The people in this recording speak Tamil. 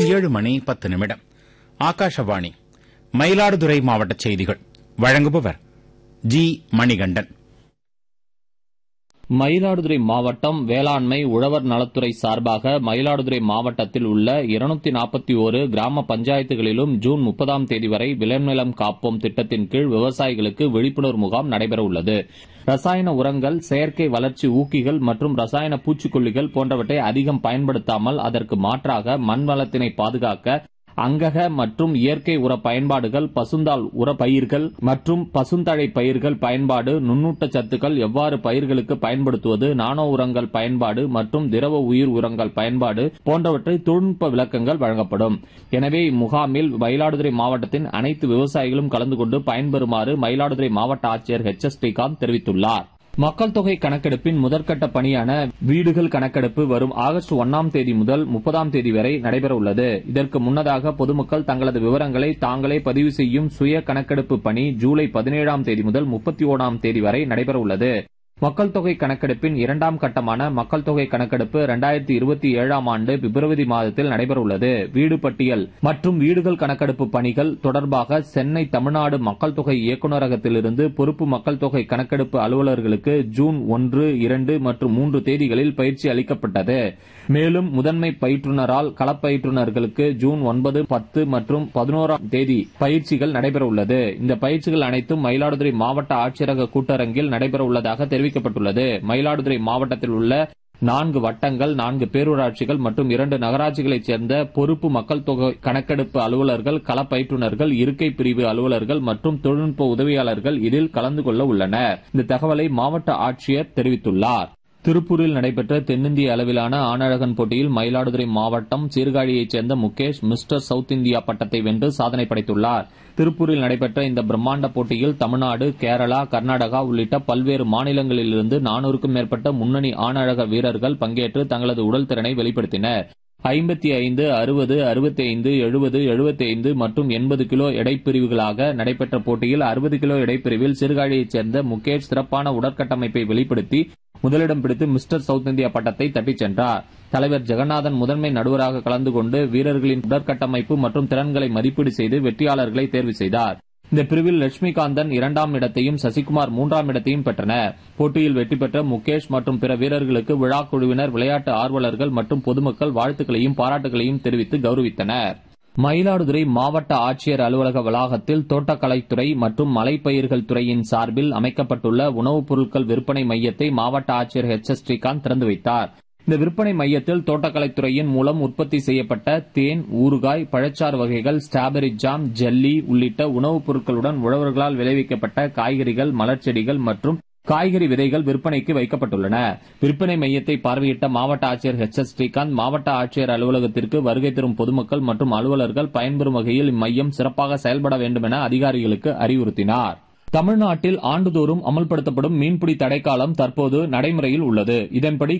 நேரம் ஏழு மணி பத்து நிமிடம் ஆகாஷவாணி மயிலாடுதுறை மாவட்ட செய்திகள் வழங்குபவர் ஜி மணிகண்டன் மயிலாடுதுறை மாவட்டம் வேளாண்மை உழவர் நலத்துறை சார்பாக மயிலாடுதுறை மாவட்டத்தில் உள்ள இருநூத்தி நாற்பத்தி ஒரு கிராம பஞ்சாயத்துகளிலும் ஜூன் முப்பதாம் தேதி வரை விளைநிலம் காப்போம் திட்டத்தின் கீழ் விவசாயிகளுக்கு விழிப்புணர்வு முகாம் நடைபெறவுள்ளது ரசாயன உரங்கள் செயற்கை வளர்ச்சி ஊக்கிகள் மற்றும் ரசாயன பூச்சிக்கொல்லிகள் போன்றவற்றை அதிகம் பயன்படுத்தாமல் அதற்கு மாற்றாக மண் வளத்தினை பாதுகாக்க அங்கக மற்றும் இயற்கை உர பயன்பாடுகள் பசுந்தாள் உர பயிர்கள் மற்றும் பசுந்தழை பயிர்கள் பயன்பாடு நுண்ணூட்ட சத்துக்கள் எவ்வாறு பயிர்களுக்கு பயன்படுத்துவது நானோ உரங்கள் பயன்பாடு மற்றும் திரவ உயிர் உரங்கள் பயன்பாடு போன்றவற்றை தொழில்நுட்ப விளக்கங்கள் வழங்கப்படும் எனவே இம்முகாமில் மயிலாடுதுறை மாவட்டத்தின் அனைத்து விவசாயிகளும் கலந்து கொண்டு பயன்பெறுமாறு மயிலாடுதுறை மாவட்ட ஆட்சியர் எச் எஸ் ஸ்ரீகாந்த் தெரிவித்துள்ளார் மக்கள் தொகை கணக்கெடுப்பின் முதற்கட்ட பணியான வீடுகள் கணக்கெடுப்பு வரும் ஆகஸ்ட் ஒன்னாம் தேதி முதல் முப்பதாம் தேதி வரை நடைபெற உள்ளது இதற்கு முன்னதாக பொதுமக்கள் தங்களது விவரங்களை தாங்களே பதிவு செய்யும் சுய கணக்கெடுப்பு பணி ஜூலை பதினேழாம் தேதி முதல் முப்பத்தி ஓராம் தேதி வரை நடைபெற உள்ளது மக்கள் தொகை கணக்கெடுப்பின் இரண்டாம் கட்டமான மக்கள் தொகை கணக்கெடுப்பு இரண்டாயிரத்தி இருபத்தி ஏழாம் ஆண்டு பிப்ரவரி மாதத்தில் நடைபெறவுள்ளது வீடு பட்டியல் மற்றும் வீடுகள் கணக்கெடுப்பு பணிகள் தொடர்பாக சென்னை தமிழ்நாடு மக்கள் தொகை இயக்குநரகத்திலிருந்து பொறுப்பு மக்கள் தொகை கணக்கெடுப்பு அலுவலர்களுக்கு ஜூன் ஒன்று இரண்டு மற்றும் மூன்று தேதிகளில் பயிற்சி அளிக்கப்பட்டது மேலும் முதன்மை பயிற்றுனரால் களப்பயிற்றுனர்களுக்கு ஜூன் ஒன்பது பத்து மற்றும் பதினோராம் தேதி பயிற்சிகள் நடைபெறவுள்ளது இந்த பயிற்சிகள் அனைத்தும் மயிலாடுதுறை மாவட்ட ஆட்சியரக கூட்டரங்கில் நடைபெறவுள்ளதாக தெரிவிக்கப்பட்டுள்ளது மயிலாடுதுறை மாவட்டத்தில் உள்ள நான்கு வட்டங்கள் நான்கு பேரூராட்சிகள் மற்றும் இரண்டு நகராட்சிகளைச் சேர்ந்த பொறுப்பு மக்கள் தொகை கணக்கெடுப்பு அலுவலர்கள் களப்பயிற்றுனர்கள் இருக்கை பிரிவு அலுவலர்கள் மற்றும் தொழில்நுட்ப உதவியாளர்கள் இதில் கலந்து கொள்ள உள்ளனர் இந்த தகவலை மாவட்ட ஆட்சியர் தெரிவித்துள்ளார் திருப்பூரில் நடைபெற்ற தென்னிந்திய அளவிலான ஆணழகன் போட்டியில் மயிலாடுதுறை மாவட்டம் சீர்காழியைச் சேர்ந்த முகேஷ் மிஸ்டர் சவுத் இந்தியா பட்டத்தை வென்று சாதனை படைத்துள்ளார் திருப்பூரில் நடைபெற்ற இந்த பிரம்மாண்ட போட்டியில் தமிழ்நாடு கேரளா கர்நாடகா உள்ளிட்ட பல்வேறு மாநிலங்களிலிருந்து நானூறுக்கும் மேற்பட்ட முன்னணி ஆணழக வீரர்கள் பங்கேற்று தங்களது உடல் திறனை வெளிப்படுத்தினர் ஐம்பத்தி ஐந்து அறுபது அறுபத்தி ஐந்து எழுபது எழுபத்தி ஐந்து மற்றும் எண்பது கிலோ எடைப்பிரிவுகளாக நடைபெற்ற போட்டியில் அறுபது கிலோ எடைப்பிரிவில் சீர்காழியைச் சேர்ந்த முகேஷ் சிறப்பான உடற்கட்டமைப்பை வெளிப்படுத்தி முதலிடம் பிடித்து மிஸ்டர் சவுத் இந்தியா பட்டத்தை தட்டிச் சென்றார் தலைவர் ஜெகநாதன் முதன்மை நடுவராக கலந்து கொண்டு வீரர்களின் உடற்கட்டமைப்பு மற்றும் திறன்களை மதிப்பீடு செய்து வெற்றியாளர்களை தேர்வு செய்தார் இந்த பிரிவில் லட்சுமிகாந்தன் இரண்டாம் இடத்தையும் சசிகுமார் மூன்றாம் இடத்தையும் பெற்றனர் போட்டியில் வெற்றி பெற்ற முகேஷ் மற்றும் பிற வீரர்களுக்கு விழா குழுவினர் விளையாட்டு ஆர்வலர்கள் மற்றும் பொதுமக்கள் வாழ்த்துக்களையும் பாராட்டுகளையும் தெரிவித்து கௌரவித்தனர் மயிலாடுதுறை மாவட்ட ஆட்சியர் அலுவலக வளாகத்தில் தோட்டக்கலைத்துறை மற்றும் மலைப்பயிர்கள் துறையின் சார்பில் அமைக்கப்பட்டுள்ள உணவுப் பொருட்கள் விற்பனை மையத்தை மாவட்ட ஆட்சியர் எச் எஸ் ஸ்ரீகாந்த் திறந்து வைத்தார் இந்த விற்பனை மையத்தில் தோட்டக்கலைத்துறையின் மூலம் உற்பத்தி செய்யப்பட்ட தேன் ஊறுகாய் பழச்சாறு வகைகள் ஸ்ட்ராபெரி ஜாம் ஜெல்லி உள்ளிட்ட உணவுப் பொருட்களுடன் உழவர்களால் விளைவிக்கப்பட்ட காய்கறிகள் மலர்ச்செடிகள் மற்றும் காய்கறி விதைகள் விற்பனைக்கு வைக்கப்பட்டுள்ளன விற்பனை மையத்தை பார்வையிட்ட மாவட்ட ஆட்சியர் எச் எஸ் ஸ்ரீகாந்த் மாவட்ட ஆட்சியர் அலுவலகத்திற்கு வருகை தரும் பொதுமக்கள் மற்றும் அலுவலர்கள் பயன்பெறும் வகையில் இம்மையம் சிறப்பாக செயல்பட வேண்டும் என அதிகாரிகளுக்கு அறிவுறுத்தினார் தமிழ்நாட்டில் ஆண்டுதோறும் அமல்படுத்தப்படும் மீன்பிடி தடைக்காலம் தற்போது நடைமுறையில் உள்ளது இதன்படி